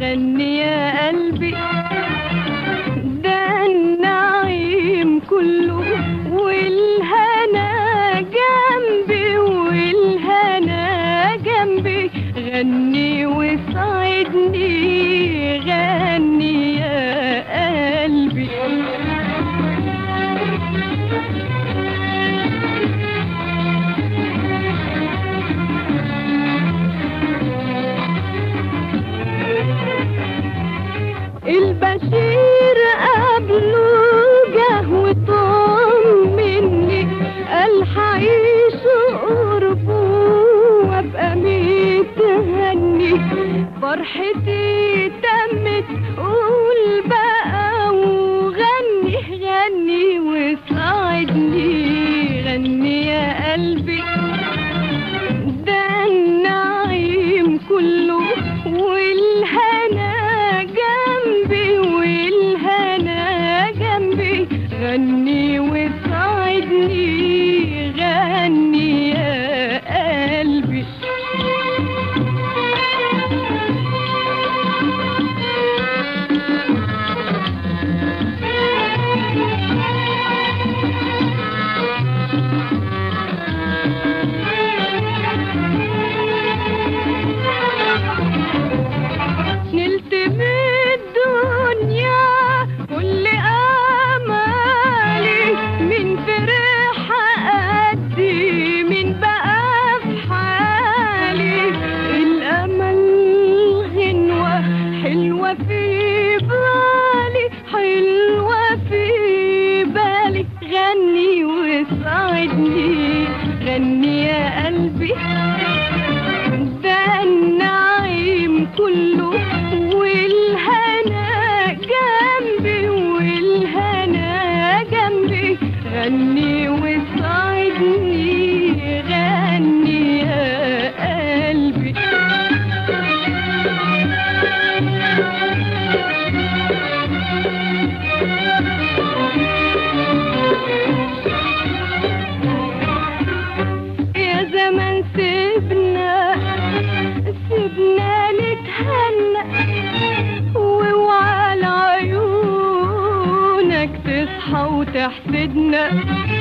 غني يا قلبي ده النعيم كله والهنا جنبي والهنا جنبي غني وساعدني غني يا قلبي البشير قبله جه وطمني قال حعيش قربه وابقى متهني فرحتي تمت قول بقى وغني غني وساعدني غني يا قلبي ده النعيم كله والهنا جنبي والهنا جنبي غني وساعدني غني يا قلبي نلت من الدنيا كل امالي من فرح قدي من بقى في حالي الامل غنوه حلوه في بالي حلوه في بالي غني وساعدني غني يا قلبي ده النعيم كله والهنا جنبي والهنا جنبي غني وساعدني غني يا قلبي يا زمان سيبنا سيبنا نتهنى واوعى لعيونك تصحى وتحسدنا